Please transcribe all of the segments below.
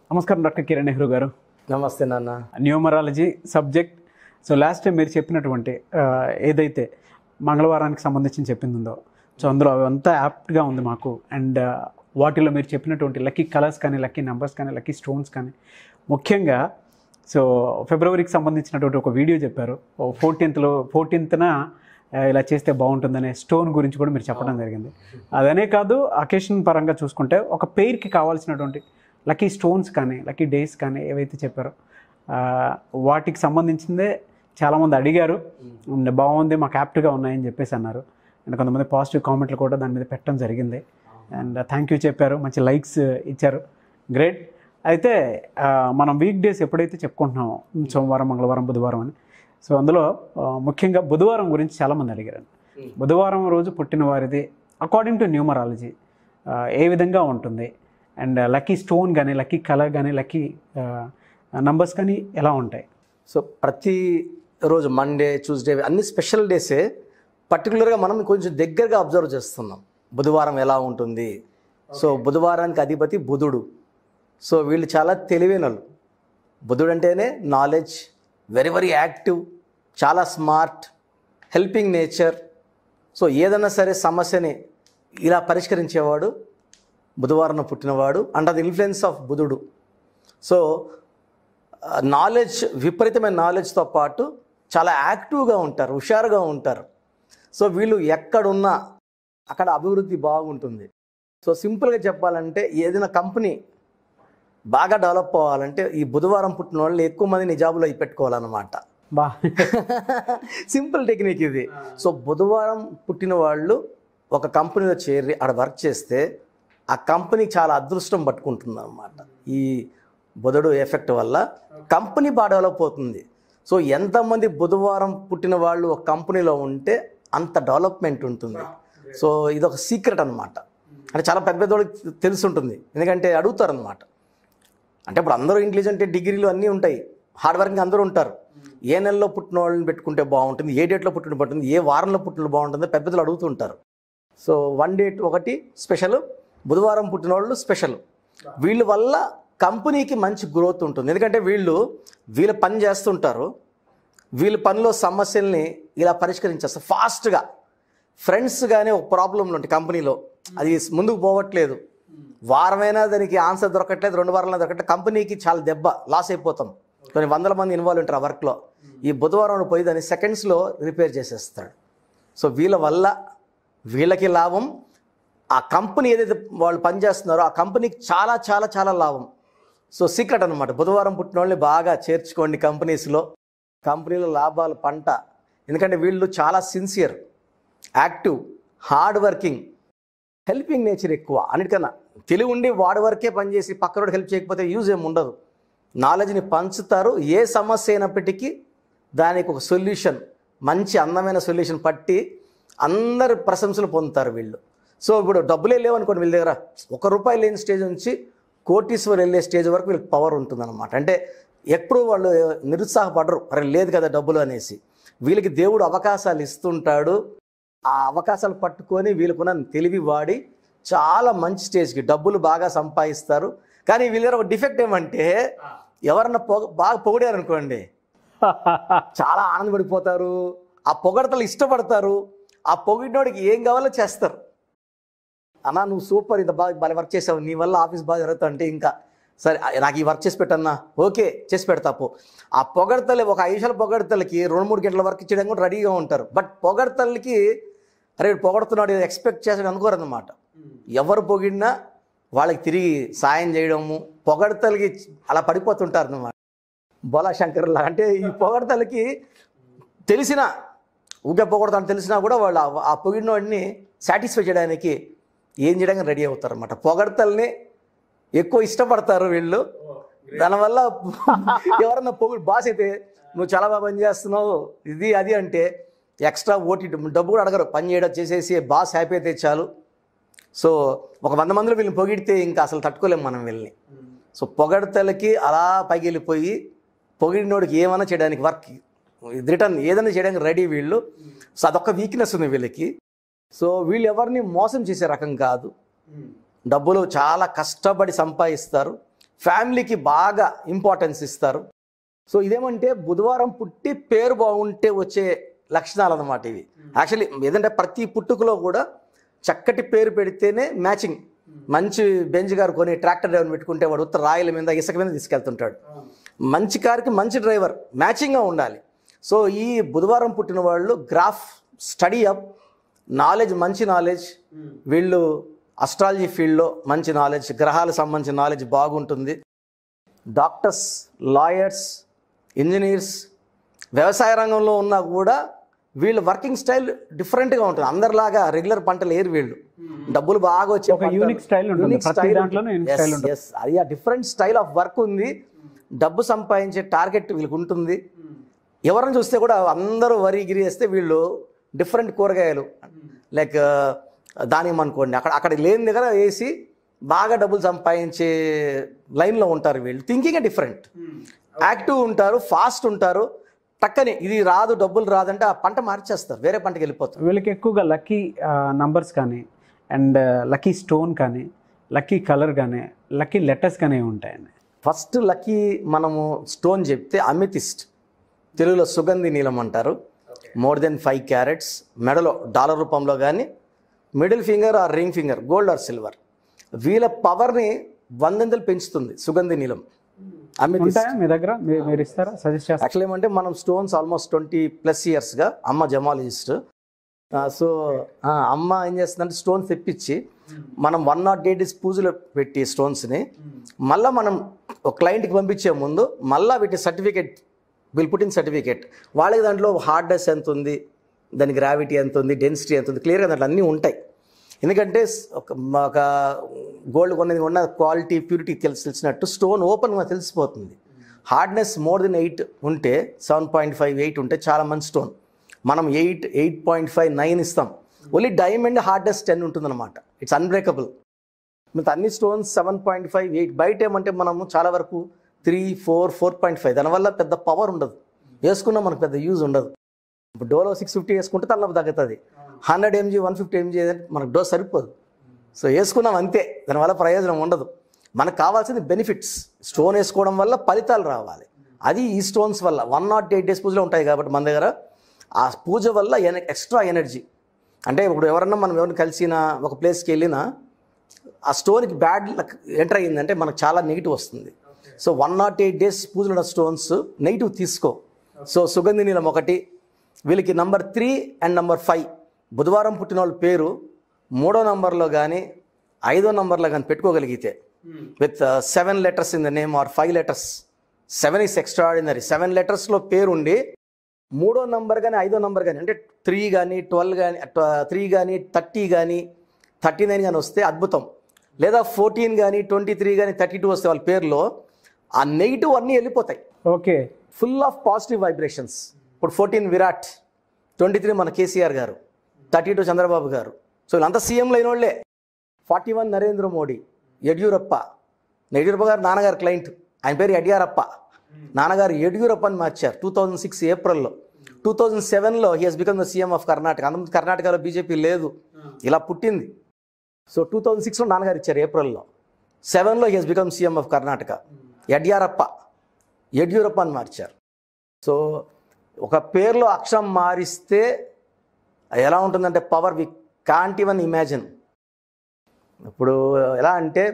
నమస్కారం డాక్టర్ కిరణ్ నెహ్రూ గారు నమస్తే నాన్న numerology subject so last time మీరు చెప్పినటువంటి ఆ, ఏదైతే మంగళవారానికి సంబంధించి చెప్పింది ఉందో సో అందులో అవంతా యాప్ట్గా ఉంది మాకు అండ్ వాటిలో మీరు చెప్పినటువంటి లక్కీ కలర్స్ కానీ లక్కీ నెంబర్స్ కానీ లక్కీ స్టోన్స్ కానీ ముఖ్యంగా సో ఫిబ్రవరికి సంబంధించినటువంటి ఒక వీడియో చెప్పారు ఫోర్టీన్త్లో ఫోర్టీన్త్న ఇలా చేస్తే బాగుంటుందనే స్టోన్ గురించి కూడా మీరు చెప్పడం జరిగింది అదనే కాదు అకేషన్ పరంగా చూసుకుంటే ఒక పెయిర్కి కావాల్సినటువంటి లక్కీ స్టోన్స్ కానీ లక్కీ డేస్ కానీ ఏవైతే చెప్పారో ఆ, వాటికి సంబంధించిందే చాలామంది అడిగారు అండ్ బాగుంది మాకు యాప్ట్గా ఉన్నాయని చెప్పేసి అన్నారు అండ్ కొంతమంది పాజిటివ్ కామెంట్లు కూడా దాని మీద పెట్టడం జరిగింది అండ్ థ్యాంక్ యూ చెప్పారు మంచి లైక్స్ ఇచ్చారు గ్రేట్ అయితే ఆ, మనం వీక్ డేస్ ఎప్పుడైతే చెప్పుకుంటున్నామో సోమవారం మంగళవారం బుధవారం అని సో అందులో ఆ, ముఖ్యంగా బుధవారం గురించి చాలామంది అడిగారు బుధవారం రోజు పుట్టిన వారిది అకార్డింగ్ టు న్యూమరాలజీ ఏ విధంగా ఉంటుంది అండ్ లక్కీ స్టోన్ కానీ లక్కీ కలర్ కానీ లక్కీ నంబర్స్ కానీ ఎలా ఉంటాయి సో ప్రతి రోజు మండే ట్యూస్డే అన్ని స్పెషల్ డేసే పర్టికులర్గా మనం కొంచెం దగ్గరగా అబ్జర్వ్ చేస్తున్నాం బుధవారం ఎలా ఉంటుంది సో బుధవారానికి అధిపతి బుధుడు సో వీళ్ళు చాలా తెలివైనలు బుధుడు అంటేనే నాలెడ్జ్ వెరీ వెరీ యాక్టివ్ చాలా స్మార్ట్ హెల్పింగ్ నేచర్ సో ఏదైనా సరే సమస్యని ఇలా పరిష్కరించేవాడు బుధవారం పుట్టినవాడు అండర్ ది ఇన్ఫ్లుయెన్స్ ఆఫ్ బుధుడు సో నాలెడ్జ్ విపరీతమైన నాలెడ్జ్తో పాటు చాలా యాక్టివ్గా ఉంటారు హుషారుగా ఉంటారు సో వీళ్ళు ఎక్కడున్నా అక్కడ అభివృద్ధి బాగుంటుంది సో సింపుల్గా చెప్పాలంటే ఏదైనా కంపెనీ బాగా డెవలప్ అవ్వాలంటే ఈ బుధవారం పుట్టిన వాళ్ళు ఎక్కువ మందిని జాబులో పెట్టుకోవాలన్నమాట బా సింపుల్ టెక్నిక్ ఇది సో బుధవారం పుట్టిన వాళ్ళు ఒక కంపెనీలో చేరి అక్కడ వర్క్ చేస్తే ఆ కంపెనీకి చాలా అదృష్టం పట్టుకుంటుంది అనమాట ఈ బుధుడు ఎఫెక్ట్ వల్ల కంపెనీ బాగా డెవలప్ అవుతుంది సో ఎంతమంది బుధవారం పుట్టిన వాళ్ళు ఒక కంపెనీలో ఉంటే అంత డెవలప్మెంట్ ఉంటుంది సో ఇది ఒక సీక్రెట్ అనమాట అంటే చాలా పెద్ద పెద్ద వాళ్ళకి తెలిసి ఉంటుంది ఎందుకంటే అడుగుతారు అనమాట అంటే ఇప్పుడు అందరూ ఇంటెలిజెంట్ డిగ్రీలు అన్నీ ఉంటాయి హార్డ్ వర్కింగ్ అందరూ ఉంటారు ఏ నెలలో పుట్టిన వాళ్ళని పెట్టుకుంటే బాగుంటుంది ఏ డేట్లో పుట్టిన బాగుంటుంది ఏ వారంలో పుట్టిన బాగుంటుంది పెద్ద పెద్దలు అడుగుతుంటారు సో వన్ డేట్ ఒకటి స్పెషల్ బుధవారం పుట్టిన వాళ్ళు స్పెషల్ వీళ్ళ వల్ల కంపెనీకి మంచి గ్రోత్ ఉంటుంది ఎందుకంటే వీళ్ళు వీళ్ళ పని చేస్తుంటారు వీళ్ళ పనిలో సమస్యల్ని ఇలా పరిష్కరించేస్తారు ఫాస్ట్గా ఫ్రెండ్స్ కానీ ఒక ప్రాబ్లంలు ఉంటాయి కంపెనీలో అది ముందుకు పోవట్లేదు వారమైనా దానికి ఆన్సర్ దొరకట్లేదు రెండు వారాలు దొరకట్లేదు కంపెనీకి చాలా దెబ్బ లాస్ అయిపోతాం కొన్ని వందల మంది ఇన్వాల్వ్ ఉంటారు ఆ వర్క్లో ఈ బుధవారం పోయి దాన్ని సెకండ్స్లో రిపేర్ చేసేస్తాడు సో వీళ్ళ వల్ల వీళ్ళకి లాభం ఆ కంపెనీ ఏదైతే వాళ్ళు పనిచేస్తున్నారో ఆ కంపెనీకి చాలా చాలా చాలా లాభం సో సీక్రెట్ అనమాట బుధవారం పుట్టిన వాళ్ళని బాగా చేర్చుకోండి కంపెనీస్లో కంపెనీలో లాభాలు పంట ఎందుకంటే వీళ్ళు చాలా sincere active hard working helping nature ఎక్కువ అన్నిటికన్నా తెలివి ఉండి వాడి వరకే పనిచేసి పక్కనోడు హెల్ప్ చేయకపోతే యూజ్ ఏమి ఉండదు నాలెడ్జ్ని పంచుతారు ఏ సమస్య అయినప్పటికీ దానికి ఒక సొల్యూషన్ మంచి అందమైన సొల్యూషన్ పట్టి అందరు ప్రశంసలు పొందుతారు వీళ్ళు సో ఇప్పుడు డబ్బులే లేవనుకోండి వీళ్ళ దగ్గర ఒక రూపాయి లేని స్టేజ్ నుంచి కోటీశ్వర్ వెళ్ళే స్టేజ్ వరకు వీళ్ళకి పవర్ ఉంటుందన్నమాట అంటే ఎప్పుడు వాళ్ళు నిరుత్సాహపడరు అరే లేదు కదా డబ్బులు అనేసి వీళ్ళకి దేవుడు అవకాశాలు ఇస్తుంటాడు ఆ అవకాశాలు పట్టుకొని వీళ్ళకున్న తెలివి వాడి చాలా మంచి స్టేజ్కి డబ్బులు బాగా సంపాదిస్తారు కానీ వీళ్ళ దగ్గర ఒక డిఫెక్ట్ ఏమంటే ఎవరన్నా పొగ బాగా పొగిడారు అనుకోండి చాలా ఆనందపడిపోతారు ఆ పొగడతలు ఇష్టపడతారు ఆ పొగిడినోడికి ఏం కావాలో చేస్తారు అన్నా నువ్వు సూపర్ ఇంత బాగా బాగా వర్క్ చేసావు నీ వల్ల ఆఫీస్ బాగా జరుగుతా అంటే ఇంకా సరే ఆ, నాకు ఈ వర్క్ చేసి పెట్టన్నా ఓకే చేసి పెడతా పో ఆ పొగడతలు ఒక ఐదు నిమిషాల పొగడతలకి రెండు మూడు గంటల వర్క్ చేయడానికి కూడా రెడీగా ఉంటారు బట్ పొగడతలకి అరే వీడు పొగడుతున్నాడు ఎక్స్పెక్ట్ చేసాడు అనుకోరన్నమాట ఎవరు పొగిడినా వాళ్ళకి తిరిగి సాయం చేయడము పొగడతలకి అలా పడిపోతుంటారు అన్నమాట బోలా శంకర్లా అంటే ఈ పొగడతలకి తెలిసిన ఊకే పొగడతాను తెలిసినా కూడా వాళ్ళు ఆ- ఆ పొగిడిన వాడిని సాటిస్ఫై చేయడానికి ఏం చేయడానికి రెడీ అవుతారు అనమాట పొగడతల్ని ఎక్కువ ఇష్టపడతారు వీళ్ళు దానివల్ల ఎవరన్నా పొగుడు బాస్ అయితే నువ్వు చాలా బాగా పని చేస్తున్నావు ఇది అది అంటే ఎక్స్ట్రా ఓటీ డబ్బు కూడా అడగరు పని చేయడం చేసేసి బాస్ హ్యాపీ అయితే చాలు సో ఒక వంద మందిలో వీళ్ళని పొగిడితే ఇంకా అసలు తట్టుకోలేము మనం వీళ్ళని సో పొగడతలకి అలా పైకి వెళ్ళిపోయి పొగిడినోడికి ఏమైనా చేయడానికి వర్క్ రిటర్న్ ఏదైనా చేయడానికి రెడీ వీళ్ళు సో అదొక వీక్నెస్ ఉంది వీళ్ళకి సో వీళ్ళు ఎవరిని మోసం చేసే రకం కాదు డబ్బులు చాలా కష్టపడి సంపాదిస్తారు ఫ్యామిలీకి బాగా ఇంపార్టెన్స్ ఇస్తారు సో ఇదేమంటే బుధవారం పుట్టి పేరు బాగుంటే వచ్చే లక్షణాలు అన్నమాట ఇవి యాక్చువల్లీ ఏదంటే ప్రతి పుట్టుకలో కూడా చక్కటి పేరు పెడితేనే మ్యాచింగ్ మంచి బెంచ్ గారు కొని ట్రాక్టర్ డ్రైవర్ పెట్టుకుంటే వాడు ఉత్తర రాయల మీద ఇసుక మీద తీసుకెళ్తుంటాడు మంచి కార్కి మంచి డ్రైవర్ మ్యాచింగ్గా ఉండాలి సో ఈ బుధవారం పుట్టిన వాళ్ళు గ్రాఫ్ స్టడీ అప్ నాలెడ్జ్ మంచి నాలెడ్జ్ వీళ్ళు అస్ట్రాలజీ ఫీల్డ్లో మంచి నాలెడ్జ్ గ్రహాలకు సంబంధించిన నాలెడ్జ్ బాగుంటుంది డాక్టర్స్ లాయర్స్ ఇంజనీర్స్ వ్యవసాయ రంగంలో ఉన్నా కూడా వీళ్ళ వర్కింగ్ స్టైల్ డిఫరెంట్గా ఉంటుంది అందరిలాగా రెగ్యులర్ పంటలు ఏరు వీళ్ళు డబ్బులు బాగా వచ్చే ఒక unique style ఉంటుంది. ప్రతి దాంట్లోనూ unique style ఉంటుంది. ఎస్ అది ఆ డిఫరెంట్ స్టైల్ ఆఫ్ వర్క్ ఉంది డబ్బు సంపాదించే టార్గెట్ వీళ్ళకి ఉంటుంది ఎవరిని చూస్తే కూడా అందరూ వరి గిరి వేస్తే వీళ్ళు డిఫరెంట్ కూరగాయలు లైక్ దానిమ్మ అనుకోండి అక్కడ అక్కడ లేని దగ్గర వేసి బాగా డబ్బులు సంపాదించే లైన్లో ఉంటారు వీళ్ళు థింకింగ్ డిఫరెంట్ యాక్టివ్ ఉంటారు ఫాస్ట్ ఉంటారు టక్కని ఇది రాదు డబ్బులు రాదంటే ఆ పంట మార్చేస్తారు వేరే పంటకి వెళ్ళిపోతారు వీళ్ళకి ఎక్కువగా లక్కీ నంబర్స్ కానీ అండ్ లక్కీ స్టోన్ కానీ లక్కీ కలర్ కానీ లక్కీ లెటర్స్ కానీ ఉంటాయండి ఫస్ట్ లక్కీ మనము స్టోన్ చెప్తే అమితిస్ట్ తెలుగులో సుగంధి నీలం అంటారు మోర్ దెన్ ఫైవ్ క్యారెట్స్ మెడలో డాలర్ రూపంలో కానీ middle finger or ring finger gold or silver వీళ్ళ పవర్ని వందెంతలు పెంచుతుంది సుగంధి నీలం అమితిస్ట్ ఉంటాయా మీ దగ్గర మీ- మీరు ఇస్తారా సజెస్ట్ చేస్తారా యాక్చువల్లీ ఏమంటే మనం స్టోన్స్ ఆల్మోస్ట్ ట్వంటీ ప్లస్ ఇయర్స్గా అమ్మ జమాలజిస్ట్ సో అమ్మ ఏం చేస్తుందంటే స్టోన్స్ తెప్పించి మనం వన్ నాట్ ఎయిట్ డేస్ పూజలో పెట్టి స్టోన్స్ని మళ్ళీ మనం ఒక క్లయింట్కి పంపించే ముందు మళ్ళీ వీటి certificate will put in certificate వాళ్ళకి దాంట్లో హార్డ్నెస్ ఎంత ఉంది దాని గ్రావిటీ ఎంత ఉంది డెన్సిటీ ఎంత ఉంది క్లియర్గా దాంట్లో అన్నీ ఉంటాయి ఎందుకంటే స్- ఒక మ- ఒక గోల్డ్ కొన్నది ఉన్న క్వాలిటీ ప్యూరిటీ తెలిసి తెలిసినట్టు స్టోన్ ఓపెన్గా తెలిసిపోతుంది హార్డ్నెస్ మోర్ దెన్ ఎయిట్ ఉంటే సెవెన్ పాయింట్ ఫైవ్ ఎయిట్ ఉంటే చాలా మంచి స్టోన్ మనం eight eight point five nine ఇస్తాం ఓన్లీ డైమండ్ హార్డ్నెస్ టెన్ ఉంటుందన్నమాట ఇట్స్ అన్బ్రేకబుల్ మిగతా అన్ని stones seven point five eight బయట ఏమంటే మనము చాలా వరకు three four four point five దానివల్ల పెద్ద పవర్ ఉండదు వేసుకున్నా మనకు పెద్ద యూజ్ ఉండదు ఇప్పుడు డోలో సిక్స్ ఫిఫ్టీ వేసుకుంటే తలనొప్పి తగ్గుతుంది hundred MG one fifty MG మనకు డోస్ సరిపోదు సో వేసుకున్నాం అంతే దానివల్ల ప్రయోజనం ఉండదు మనకు కావాల్సింది బెనిఫిట్స్ స్టోన్ వేసుకోవడం వల్ల ఫలితాలు రావాలి అది ఈ స్టోన్స్ వల్ల వన్ నాట్ ఎయిట్ డేస్ పూజలో ఉంటాయి కాబట్టి మన దగ్గర ఆ పూజ వల్ల ఎన- ఎక్స్ట్రా ఎనర్జీ అంటే ఇప్పుడు ఎవరన్నా మనం ఎవరిని కలిసినా ఒక ప్లేస్కి వెళ్ళినా ఆ స్టోన్కి బ్యాడ్ లక్ ఎంటర్ అయ్యిందంటే మనకు చాలా నెగిటివ్ వస్తుంది so one not eight days పూజలు ఉన్న స్టోన్స్ నెగిటివ్ తీసుకో సో సుగంధి నీలం ఒకటి వీళ్ళకి number three and number five బుధవారం పుట్టిన వాళ్ళ పేరు మూడో నంబర్లో కానీ ఐదో నంబర్లో కానీ పెట్టుకోగలిగితే with seven letters in the name or five letters seven is extraordinary seven లెటర్స్లో పేరుండి మూడో నంబర్ కానీ ఐదో నంబర్ కానీ అంటే త్రీ కానీ ట్వెల్వ్ కానీ త్రీ కానీ థర్టీ కానీ థర్టీ నైన్ కానీ వస్తే అద్భుతం లేదా ఫోర్టీన్ కానీ ట్వంటీ త్రీ కానీ థర్టీ టూ వస్తే వాళ్ళ పేరులో ఆ నెగిటివ్ అన్నీ వెళ్ళిపోతాయి okay full of positive vibrations ఇప్పుడు ఫోర్టీన్ విరాట్ ట్వంటీ త్రీ మన కేసీఆర్ గారు థర్టీ టూ చంద్రబాబు గారు సో వీళ్ళంతా సీఎంలు అయిన వాళ్ళే ఫార్టీ వన్ నరేంద్ర మోడీ యడ్యూరప్ప యడ్యూరప్ప గారు నాన్నగారు క్లయింట్ ఆయన పేరు యడ్యారప్ప నాన్నగారు యడ్యూరప్ప అని మార్చారు టూ థౌజండ్ సిక్స్ ఏప్రిల్లో టూ థౌజండ్ సెవెన్లో he has become the CM of Karnataka అంతకుముందు కర్ణాటకలో బీజేపీ లేదు ఇలా పుట్టింది సో టూ థౌజండ్ సిక్స్లో నాన్నగారు ఇచ్చారు ఏప్రిల్లో సెవెన్లో he has become CM of Karnataka Yediyurappa Yediyurappa అని మార్చారు సో ఒక పేరులో అక్షరం మారిస్తే ఎలా ఉంటుందంటే power we can't even imagine ఇప్పుడు ఎలా అంటే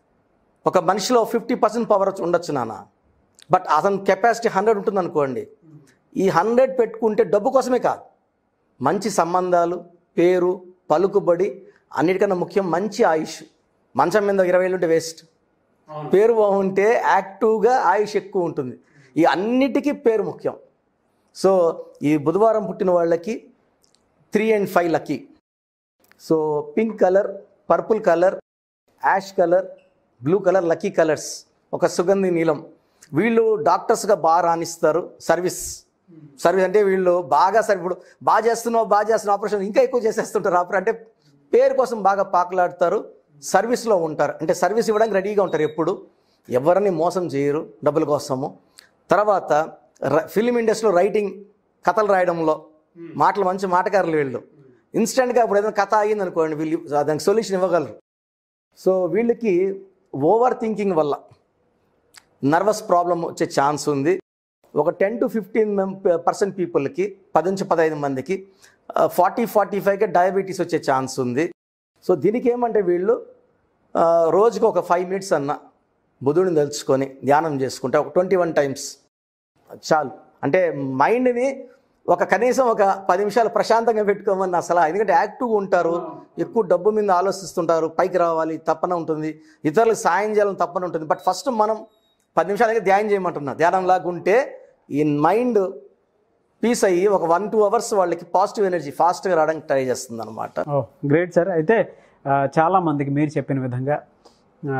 ఒక మనిషిలో ఫిఫ్టీ పర్సెంట్ పవర్ ఉండొచ్చు నాన్న బట్ అతని కెపాసిటీ హండ్రెడ్ ఉంటుంది అనుకోండి ఈ హండ్రెడ్ పెట్టుకుంటే డబ్బు కోసమే కాదు మంచి సంబంధాలు పేరు పలుకుబడి అన్నిటికన్నా ముఖ్యం మంచి ఆయుష్ మంచం మీద ఇరవై ఏళ్ళు ఉంటే వేస్ట్ పేరు బాగుంటే యాక్టివ్గా ఆయుష్ ఎక్కువ ఉంటుంది ఈ అన్నిటికీ పేరు ముఖ్యం సో ఈ బుధవారం పుట్టిన వాళ్ళకి three and five lucky so pink colour purple colour ash colour blue colour lucky colours ఒక సుగంధి నీలం వీళ్ళు డాక్టర్స్గా బాగా రాణిస్తారు సర్వీస్ సర్వీస్ అంటే వీళ్ళు బాగా సరి ఇప్పుడు బాగా చేస్తున్నావు బాగా చేస్తున్నావు ఆపరేషన్ ఇంకా ఎక్కువ చేసేస్తుంటారు ఆపరేషన్ అంటే పేరు కోసం బాగా పాకులాడతారు సర్వీస్లో ఉంటారు అంటే సర్వీస్ ఇవ్వడానికి రెడీగా ఉంటారు ఎప్పుడు ఎవరిని మోసం చేయరు డబ్బుల కోసము తర్వాత ఫిలిం ఇండస్ట్రీలో రైటింగ్ కథలు రాయడంలో మాటలు మంచి మాటకారులు వీళ్ళు ఇన్స్టెంట్గా ఇప్పుడు ఏదైనా కథ అయ్యింది అనుకోండి వీళ్ళు దానికి సొల్యూషన్ ఇవ్వగలరు సో వీళ్ళకి ఓవర్ థింకింగ్ వల్ల నర్వస్ ప్రాబ్లం వచ్చే ఛాన్స్ ఉంది ఒక టెన్ టు ఫిఫ్టీన్ మెం పర్సెంట్ పీపుల్కి పది నుంచి పదహైదు మందికి ఫార్టీ ఫార్టీ ఫైవ్కి డయాబెటీస్ వచ్చే ఛాన్స్ ఉంది సో దీనికి ఏమంటే వీళ్ళు ఆ, రోజుకి ఒక ఫైవ్ మినిట్స్ అన్న బుధుడిని తెలుసుకొని ధ్యానం చేసుకుంటే ఒక ట్వంటీ వన్ టైమ్స్ చాలు అంటే మైండ్ని ఒక కనీసం ఒక పది నిమిషాలు ప్రశాంతంగా పెట్టుకోమని నా సలహా ఎందుకంటే యాక్టివ్గా ఉంటారు ఎక్కువ డబ్బు మీద ఆలోచిస్తుంటారు పైకి రావాలి తప్పన ఉంటుంది ఇతరులకు సాయం చేయాలని తప్పన ఉంటుంది బట్ ఫస్ట్ మనం పది నిమిషాలకి ధ్యానం చేయమంటున్నా ధ్యానం లాగా ఉంటే ఈ మైండ్ పీస్ అయ్యి ఒక వన్ టూ అవర్స్ వాళ్ళకి పాజిటివ్ ఎనర్జీ ఫాస్ట్గా రావడానికి ట్రై చేస్తుంది అనమాట ఓ గ్రేట్ సార్ అయితే ఆ, చాలా మందికి మీరు చెప్పిన విధంగా ఆ,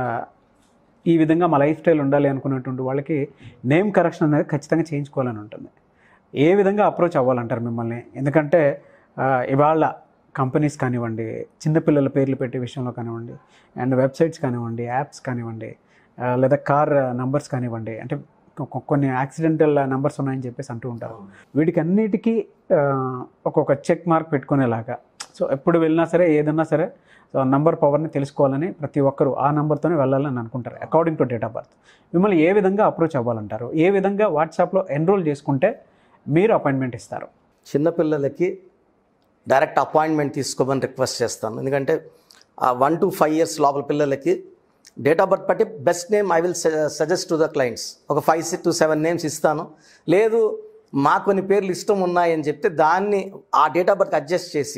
ఈ విధంగా మా లైఫ్ స్టైల్ ఉండాలి అనుకున్నటువంటి వాళ్ళకి నేమ్ కరెక్షన్ అనేది ఖచ్చితంగా చేయించుకోవాలని ఉంటుంది ఏ విధంగా అప్రోచ్ అవ్వాలంటారు మిమ్మల్ని ఎందుకంటే ఆ, ఇవాళ కంపెనీస్ కానివ్వండి చిన్నపిల్లల పేర్లు పెట్టే విషయంలో కానివ్వండి అండ్ వెబ్సైట్స్ కానివ్వండి యాప్స్ కానివ్వండి ఆ, లేదా కార్ నంబర్స్ కానివ్వండి అంటే కొ- కొన్ని యాక్సిడెంటల్ నంబర్స్ ఉన్నాయని చెప్పేసి అంటూ ఉంటారు వీటికి అన్నిటికీ ఆ, ఒక్కొక్క చెక్ మార్క్ పెట్టుకునేలాగా సో ఎప్పుడు వెళ్ళినా సరే ఏదన్నా సరే సో నంబర్ పవర్ని తెలుసుకోవాలని ప్రతి ఒక్కరూ ఆ నెంబర్తోనే వెళ్ళాలని అనుకుంటారు according to date of birth మిమ్మల్ని ఏ విధంగా అప్రోచ్ అవ్వాలంటారు ఏ విధంగా వాట్సాప్లో ఎన్రోల్ చేసుకుంటే మీరు అపాయింట్మెంట్ ఇస్తారు చిన్నపిల్లలకి డైరెక్ట్ అపాయింట్మెంట్ తీసుకోమని రిక్వెస్ట్ చేస్తాను ఎందుకంటే ఆ వన్ టు ఫైవ్ ఇయర్స్ లోపల పిల్లలకి డేట్ ఆఫ్ బర్త్ బట్టి best name I will suggest to the clients ఒక five six to seven names ఇస్తాను లేదు మా కొన్ని పేర్లు ఇష్టం ఉన్నాయని చెప్తే దాన్ని ఆ డేట్ ఆఫ్ బర్త్ అడ్జస్ట్ చేసి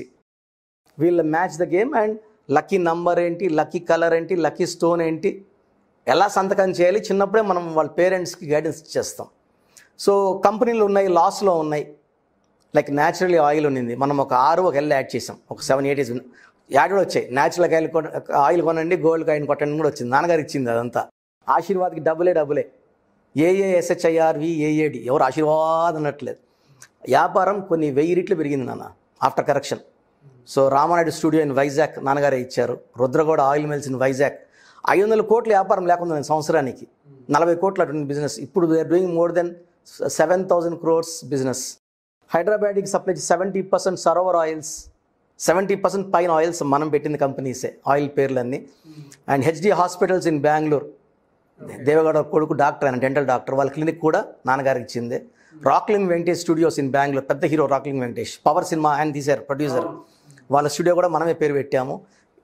వీళ్ళ match the game and lucky number ఏంటి లక్కీ కలర్ ఏంటి లక్కీ స్టోన్ ఏంటి ఎలా సంతకం చేయాలి చిన్నప్పుడే మనం వాళ్ళ పేరెంట్స్కి గైడెన్స్ ఇచ్చేస్తాం సో కంపెనీలు ఉన్నాయి లాస్లో ఉన్నాయి లైక్ న్యాచురలీ ఆయిల్ ఉన్నింది మనం ఒక ఆరు ఒక ఎల్ యాడ్ చేసాం ఒక సెవెన్ ఎయిట్ యాడ్ కూడా వచ్చాయి న్యాచురల్ ఆయిల్ కొన ఆయిల్ కొనండి గోల్డ్ కాయిన్ కొట్టండి కూడా వచ్చింది నాన్నగారు ఇచ్చింది అదంతా ఆశీర్వాద్కి డబ్బులే డబ్బులే ఏఏ ఎస్హెచ్ఐఆర్వి ఏఏడి ఎవరు ఆశీర్వాద్ అనట్లేదు వ్యాపారం కొన్ని వెయ్యి రెట్లు పెరిగింది నాన్న after correction so Ramanaidu studio in Vizag నాన్నగారే ఇచ్చారు Rudragowda oil mills in Vizag ఐదు వందల కోట్ల వ్యాపారం లేకుండా ఉంది సంవత్సరానికి నలభై కోట్ల అటువంటి బిజినెస్ ఇప్పుడు we are doing more than seven thousand crores business హైదరాబాద్కి supply seventy percent Sarovar oils seventy percent పైన ఆయిల్స్ మనం పెట్టిన కంపెనీసే ఆయిల్ పేర్లన్నీ and HD hospitals in Bengaluru Deve Gowda కొడుకు డాక్టర్ ఆయన డెంటల్ డాక్టర్ వాళ్ళ క్లినిక్ కూడా నాన్నగారికి ఇచ్చింది రాక్లింగ్ వెంకటేష్ స్టూడియోస్ ఇన్ బెంగళూరు పెద్ద hero Rockline Venkatesh power cinema ఆయన తీశారు ప్రొడ్యూసర్ వాళ్ళ స్టూడియో కూడా మనమే పేరు పెట్టాము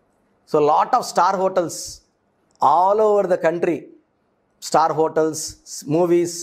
so lot of star hotels all over the country star hotels movies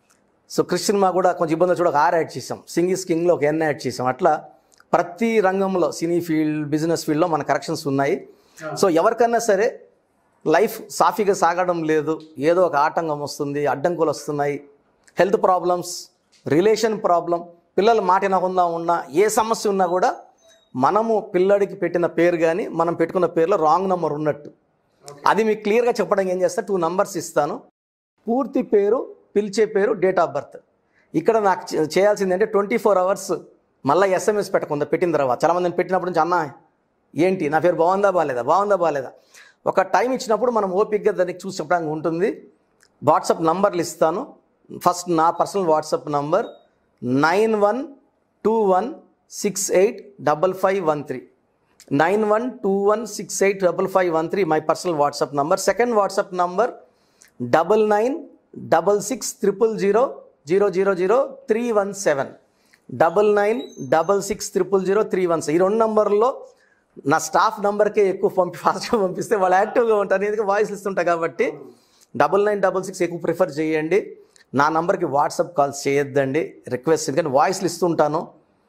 so Krish cinema కూడా కొంచెం ఇబ్బంది వచ్చి కూడా ఒక ఆర్ యాడ్ చేసాం సింగిస్ కింగ్లో ఒక ఎన్ యాడ్ చేసాం అట్లా ప్రతి రంగంలో సినీ ఫీల్డ్ బిజినెస్ ఫీల్డ్లో మన కరెక్షన్స్ ఉన్నాయి సో ఎవరికన్నా సరే లైఫ్ సాఫీగా సాగడం లేదు ఏదో ఒక ఆటంకం వస్తుంది అడ్డంకులు వస్తున్నాయి హెల్త్ ప్రాబ్లమ్స్ రిలేషన్ ప్రాబ్లం పిల్లలు మాట వినకుండా ఉన్నా ఏ సమస్య ఉన్నా కూడా మనము పిల్లడికి పెట్టిన పేరు కానీ మనం పెట్టుకున్న పేరులో రాంగ్ నెంబర్ ఉన్నట్టు అది మీకు క్లియర్గా చెప్పడానికి ఏం చేస్తా టూ నంబర్స్ ఇస్తాను పూర్తి పేరు పిలిచే పేరు డేట్ ఆఫ్ బర్త్ ఇక్కడ నాకు చే- చేయాల్సింది అంటే ట్వంటీ ఫోర్ అవర్స్ మళ్ళీ ఎస్ఎంఎస్ పెట్టకుండా పెట్టిన తర్వాత చాలామంది నేను పెట్టినప్పుడు నుంచి అన్న ఏంటి నా పేరు బాగుందా బాగాలేదా బాగుందా బాగాలేదా ఒక టైం ఇచ్చినప్పుడు మనం ఓపిక్గా దానికి చూసి చెప్పడానికి ఉంటుంది వాట్సాప్ నంబర్లు ఇస్తాను ఫస్ట్ నా personal WhatsApp number nine one two one six eight double five one three nine one two one six eight double five one three my personal WhatsApp number second WhatsApp number double nine double six triple zero zero zero zero three one seven double nine double six triple zero three one ఈ రెండు నంబర్లో నా staff నెంబర్కే ఎక్కువ పంపి ఫాస్ట్గా పంపిస్తే వాళ్ళు యాక్టివ్గా ఉంటారు ఎందుకంటే వాయిస్ ఇస్తుంటా కాబట్టి డబల్ నైన్ డబల్ సిక్స్ ఎక్కువ ప్రిఫర్ చేయండి నా నంబర్కి వాట్సాప్ కాల్స్ చేయొద్దండి రిక్వెస్ట్ ఎందుకంటే వాయిస్లు ఇస్తుంటాను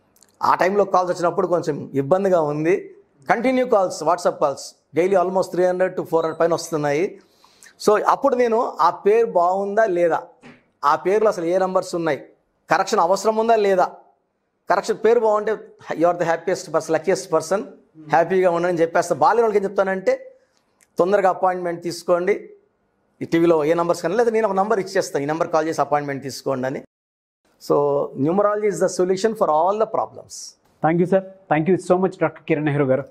ఆ టైంలో కాల్స్ వచ్చినప్పుడు కొంచెం ఇబ్బందిగా ఉంది continue calls WhatsApp calls daily almost three hundred to four hundred పైన వస్తున్నాయి సో అప్పుడు నేను ఆ పేరు బాగుందా లేదా ఆ పేర్లో అసలు ఏ నంబర్స్ ఉన్నాయి కరెక్షన్ అవసరం ఉందా లేదా కరెక్షన్ పేరు బాగుంటే you are the happiest person luckiest person హ్యాపీగా ఉండని చెప్పేస్తా బాల్య వాళ్ళకి ఏం చెప్తానంటే తొందరగా అపాయింట్మెంట్ తీసుకోండి ఈ టీవీలో ఏ నెంబర్స్ కానీ లేదా నేను ఒక నెంబర్ ఇచ్చేస్తాను ఈ నెంబర్ కాల్ చేసి అపాయింట్మెంట్ తీసుకోండి అని so numerology is the solution for all the problems thank you sir thank you so much doctor Kiran Nehru గారు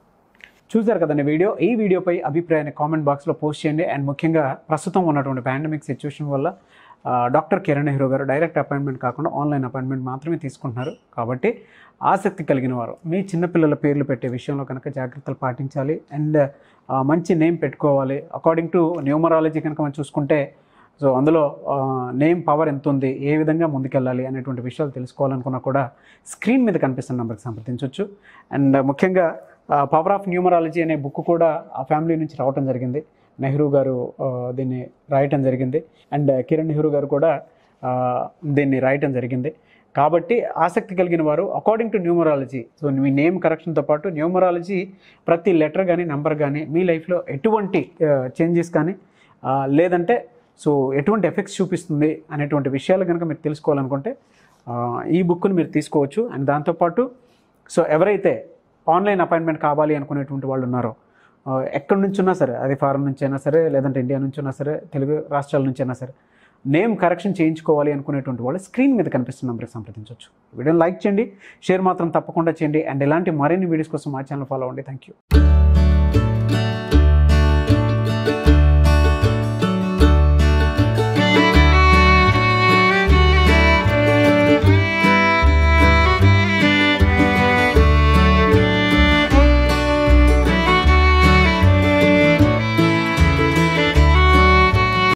చూశారు కదండి వీడియో ఈ వీడియోపై అభిప్రాయాన్ని కామెంట్ బాక్స్లో పోస్ట్ చేయండి అండ్ ముఖ్యంగా ప్రస్తుతం ఉన్నటువంటి పాండమిక్ సిచ్యువేషన్ వల్ల ఆ, డాక్టర్ కిరణ్ నెహ్రూ గారు డైరెక్ట్ అపాయింట్మెంట్ కాకుండా ఆన్లైన్ అపాయింట్మెంట్ మాత్రమే తీసుకుంటున్నారు కాబట్టి ఆసక్తి కలిగిన వారు మీ చిన్నపిల్లల పేర్లు పెట్టే విషయంలో కనుక జాగ్రత్తలు పాటించాలి అండ్ మంచి నేమ్ పెట్టుకోవాలి అకార్డింగ్ టు న్యూమరాలజీ కనుక మనం చూసుకుంటే సో అందులో నేమ్ పవర్ ఎంత ఉంది ఏ విధంగా ముందుకెళ్ళాలి అనేటువంటి విషయాలు తెలుసుకోవాలనుకున్నా కూడా స్క్రీన్ మీద కనిపిస్తున్న నెంబర్కి సంప్రదించవచ్చు అండ్ ముఖ్యంగా పవర్ ఆఫ్ న్యూమరాలజీ అనే బుక్ కూడా ఆ ఫ్యామిలీ నుంచి రావటం జరిగింది నెహ్రూ గారు ఆ, దీన్ని రాయటం జరిగింది అండ్ కిరణ్ నెహ్రూ గారు కూడా ఆ, దీన్ని రాయటం జరిగింది కాబట్టి ఆసక్తి కలిగిన వారు అకార్డింగ్ టు న్యూమరాలజీ సో మీ నేమ్ కరెక్షన్తో పాటు న్యూమరాలజీ ప్రతి లెటర్ కానీ నెంబర్ కానీ మీ లైఫ్లో ఎటువంటి చేంజెస్ కానీ ఆ, లేదంటే సో ఎటువంటి ఎఫెక్ట్స్ చూపిస్తుంది అనేటువంటి విషయాలు కనుక మీరు తెలుసుకోవాలనుకుంటే ఆ, ఈ బుక్ని మీరు తీసుకోవచ్చు అండ్ దాంతోపాటు సో ఎవరైతే ఆన్లైన్ అపాయింట్మెంట్ కావాలి అనుకునేటువంటి వాళ్ళు ఉన్నారో ఆ, ఎక్కడి నుంచి ఉన్నా సరే అది ఫారెన్ నుంచి అయినా సరే లేదంటే ఇండియా నుంచి ఉన్నా సరే తెలుగు రాష్ట్రాల నుంచి అయినా సరే నేమ్ కరెక్షన్ చేయించుకోవాలి అనుకునేటువంటి వాళ్ళు స్క్రీన్ మీద కనిపిస్తున్న నెంబర్కి సంప్రదించవచ్చు వీడియోని లైక్ చేయండి షేర్ మాత్రం తప్పకుండా చేయండి అండ్ ఇలాంటి మరిన్ని వీడియోస్ కోసం మా ఛానల్ ఫాలో అవ్వండి థ్యాంక్ యూ